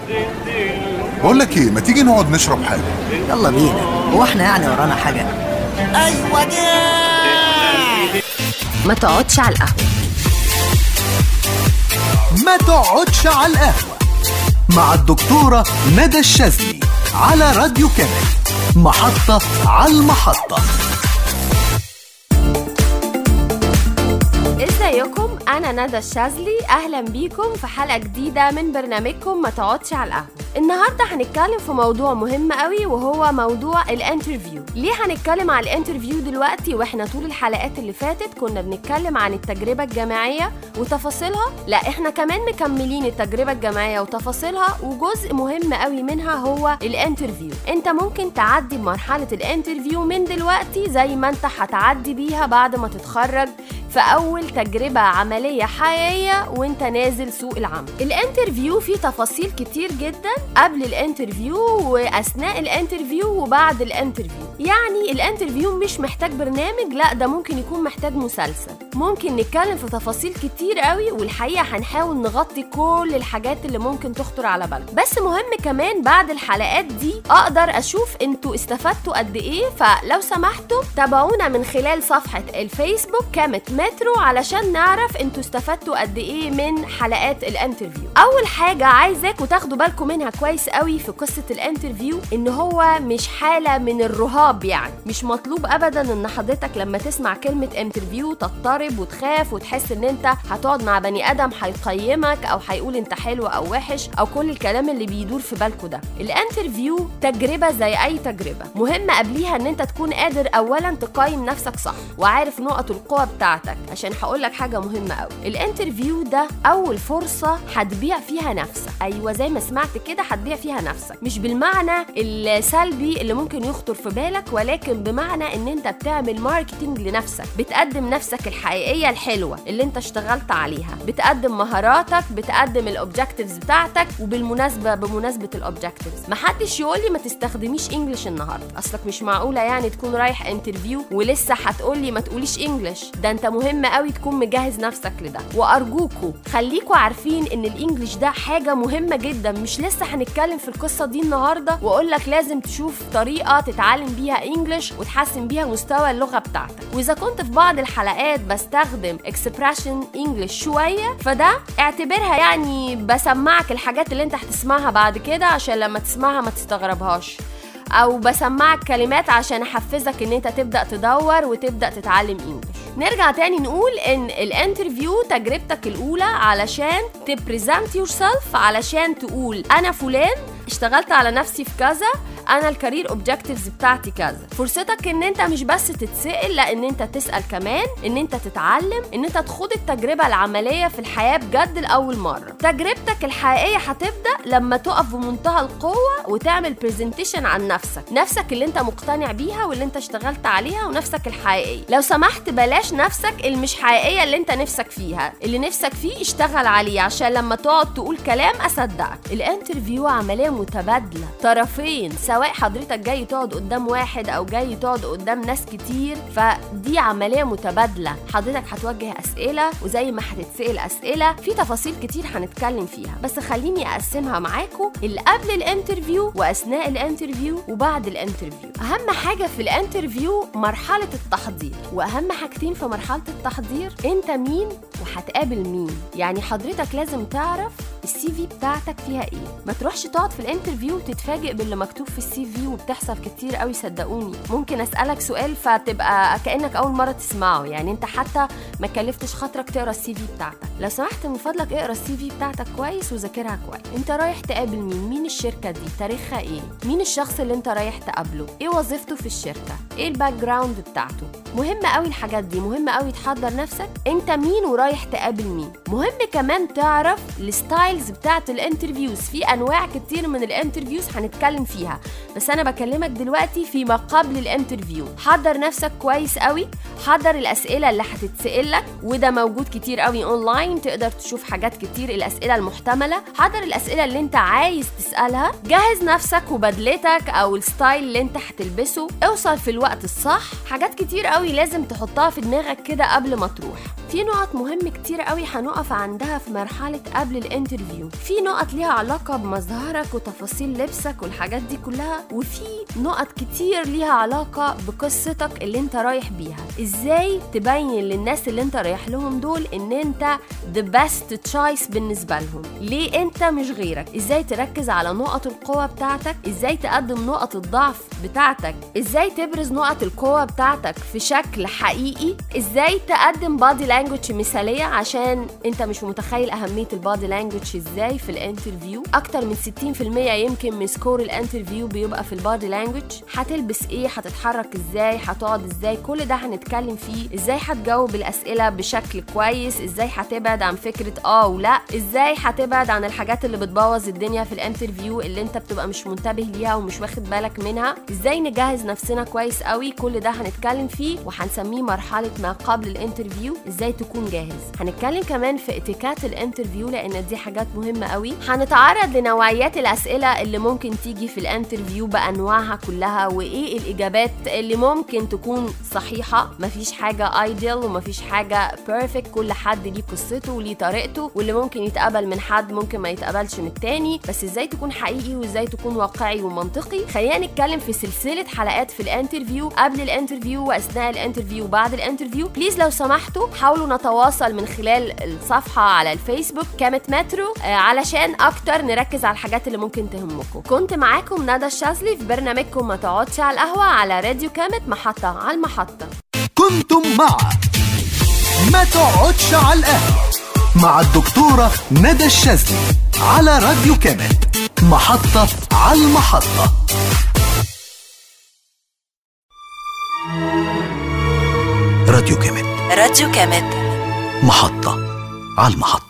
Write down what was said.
بقول لك ايه ما تيجي نقعد نشرب حاجه يلا بينا هو احنا يعني ورانا حاجة ايوه جاي ما تقعدش على القهوة ما تقعدش على القهوة مع الدكتورة ندى الشاذلي على راديو كامل محطة على المحطة ازيكم انا ندى الشاذلي اهلا بيكم في حلقه جديده من برنامجكم ما تقعدش على القهوه النهارده هنتكلم في موضوع مهم قوي وهو موضوع الانترفيو ليه هنتكلم عن الانترفيو دلوقتي واحنا طول الحلقات اللي فاتت كنا بنتكلم عن التجربه الجامعيه وتفاصيلها لا احنا كمان مكملين التجربه الجامعيه وتفاصيلها وجزء مهم قوي منها هو الانترفيو انت ممكن تعدي بمرحله الانترفيو من دلوقتي زي ما انت هتعدي بيها بعد ما تتخرج في أول تجربة عملية حقيقية وانت نازل سوق العمل الانترفيو فيه تفاصيل كتير جدا قبل الانترفيو وأثناء الانترفيو وبعد الانترفيو يعني الانترفيو مش محتاج برنامج لا ده ممكن يكون محتاج مسلسل ممكن نتكلم في تفاصيل كتير قوي والحقيقة هنحاول نغطي كل الحاجات اللي ممكن تخطر على بالك بس مهم كمان بعد الحلقات دي أقدر أشوف انتوا استفدتوا قد ايه فلو سمحتوا تابعونا من خلال صفحة الفيسبوك كامت مترو علشان نعرف انتوا استفدتوا قد ايه من حلقات الانترفيو اول حاجه عايزاكم تاخدوا بالكم منها كويس قوي في قصه الانترفيو ان هو مش حاله من الرهاب يعني مش مطلوب ابدا ان حضرتك لما تسمع كلمه انترفيو تضطرب وتخاف وتحس ان انت هتقعد مع بني ادم هيقيمك او هيقول انت حلو او وحش او كل الكلام اللي بيدور في بالكم ده الانترفيو تجربه زي اي تجربه مهم قبليها ان انت تكون قادر اولا تقيم نفسك صح وعارف نقط القوه بتاعتك عشان هقول لك حاجه مهمه قوي الانترفيو ده اول فرصه هتبيع فيها نفسك ايوه زي ما سمعت كده هتبيع فيها نفسك مش بالمعنى السلبي اللي ممكن يخطر في بالك ولكن بمعنى ان انت بتعمل ماركتينج لنفسك بتقدم نفسك الحقيقيه الحلوه اللي انت اشتغلت عليها بتقدم مهاراتك بتقدم الاوبجكتيفز بتاعتك وبالمناسبه بمناسبه الاوبجكتيفز محدش يقول لي ما تستخدميش انجلش النهارده اصلك مش معقوله يعني تكون رايح انترفيو ولسه هتقول لي ما تقوليش انجلش ده انت مهم قوي تكون مجهز نفسك لده وارجوكوا خليكوا عارفين ان الانجليش ده حاجه مهمه جدا مش لسه هنتكلم في القصه دي النهارده واقول لك لازم تشوف طريقه تتعلم بيها انجليش وتحسن بيها مستوى اللغه بتاعتك واذا كنت في بعض الحلقات بستخدم اكسبريشن انجليش شويه فده اعتبرها يعني بسمعك الحاجات اللي انت هتسمعها بعد كده عشان لما تسمعها ما تستغربهاش او بسمعك كلمات عشان احفزك ان انت تبدا تدور وتبدا تتعلم انجلش نرجع تاني نقول ان الانترفيو تجربتك الاولى علشان تبريزنت يور سيلف علشان تقول انا فلان اشتغلت على نفسي في كذا انا الكارير اوبجكتيفز بتاعتي كذا فرصتك ان انت مش بس تتسال لا ان انت تسال كمان ان انت تتعلم ان انت تخوض التجربه العمليه في الحياه بجد لاول مره تجربتك الحقيقيه هتبدا لما تقف بمنتهى القوه وتعمل برزنتيشن عن نفسك نفسك اللي انت مقتنع بيها واللي انت اشتغلت عليها ونفسك الحقيقيه لو سمحت بلاش نفسك المش حقيقيه اللي انت نفسك فيها اللي نفسك فيه اشتغل عليه عشان لما تقعد تقول كلام اصدقك الانترفيو عمليه متبادله طرفين سواء حضرتك جاي تقعد قدام واحد او جاي تقعد قدام ناس كتير فدي عمليه متبادله حضرتك هتوجه اسئله وزي ما هتتسال اسئله في تفاصيل كتير هنتكلم فيها بس خليني اقسمها معاكم اللي قبل الانترفيو واثناء الانترفيو وبعد الانترفيو اهم حاجه في الانترفيو مرحله التحضير واهم حاجتين في مرحله التحضير انت مين وهتقابل مين يعني حضرتك لازم تعرف السي في بتاعتك فيها ايه ما تروحش تقعد في الانترفيو وتتفاجئ باللي مكتوب في السي في وبتحصل كتير قوي صدقوني ممكن اسالك سؤال فتبقى كانك اول مره تسمعه يعني انت حتى ما كلفتش خاطرك تقرا السي في بتاعتك لو سمحت من فضلك اقرا السي في بتاعتك كويس وذاكرها كويس انت رايح تقابل مين مين الشركه دي تاريخها ايه مين الشخص اللي انت رايح تقابله ايه وظيفته في الشركه ايه الباك جراوند بتاعته مهم قوي الحاجات دي مهم قوي تحضر نفسك انت مين ورايح تقابل مين مهم كمان تعرف الستايلز بتاعت الانترفيوز في انواع كتير من الانترفيوز هنتكلم فيها بس انا بكلمك دلوقتي فيما قبل الانترفيو حضر نفسك كويس قوي حضر الاسئله اللي هتتسال لك وده موجود كتير قوي اونلاين تقدر تشوف حاجات كتير الاسئله المحتمله حضر الاسئله اللي انت عايز تسالها جهز نفسك وبدلتك او الستايل اللي انت هتلبسه اوصل في الوقت الصح حاجات كتير قوي لازم تحطها في دماغك كده قبل ما تروح في نقط مهم كتير قوي هنقف عندها في مرحله قبل الانترفيو في نقط ليها علاقه بمظهرك وتفاصيل لبسك والحاجات دي كلها وفي نقط كتير ليها علاقه بقصتك اللي انت رايح بيها ازاي تبين للناس اللي انت رايح لهم دول ان انت the best choice بالنسبه لهم ليه انت مش غيرك ازاي تركز على نقط القوه بتاعتك ازاي تقدم نقط الضعف بتاعتك ازاي تبرز نقط القوه بتاعتك في شكل حقيقي ازاي تقدم بادي لانجوج مثاليه عشان انت مش متخيل اهميه البادي لانجوج ازاي في الانترفيو اكتر من 60% يمكن من سكور الانترفيو بيبقى في البادي لانجوج هتلبس ايه هتتحرك ازاي هتقعد ازاي كل ده هنتكلم فيه ازاي هتجاوب الاسئله بشكل كويس ازاي هتبعد عن فكره اه ولا ازاي هتبعد عن الحاجات اللي بتبوظ الدنيا في الانترفيو اللي انت بتبقى مش منتبه ليها ومش واخد بالك منها ازاي نجهز نفسنا كويس قوي كل ده هنتكلم فيه وهنسميه مرحله ما قبل الانترفيو ازاي تكون جاهز هنتكلم كمان في اتيكات الانترفيو لان دي حاجات مهمه قوي هنتعرض لنوعيات الاسئله اللي ممكن تيجي في الانترفيو بانواعها كلها وايه الاجابات اللي ممكن تكون صحيحه مفيش حاجه ايديال ومفيش حاجه بيرفكت كل حد ليه قصته وليه طريقته واللي ممكن يتقبل من حد ممكن ما يتقبلش من التاني بس ازاي تكون حقيقي وازاي تكون واقعي ومنطقي خلينا نتكلم في سلسله حلقات في الانترفيو قبل الانترفيو واثناء الانترفيو وبعد الانترفيو بليز لو سمحتوا حاولوا نتواصل من خلال الصفحه على الفيسبوك كامت مترو آه، علشان اكتر نركز على الحاجات اللي ممكن تهمكم كنت معاكم ندى الشاذلي في برنامجكم ما تقعدش على القهوه على راديو كامت محطه على المحطه كنتم مع ما تقعدش على القهوة مع الدكتورة ندى الشاذلي على راديو كامت محطة على المحطة راديو كامت راديو كامت محطة على المحطة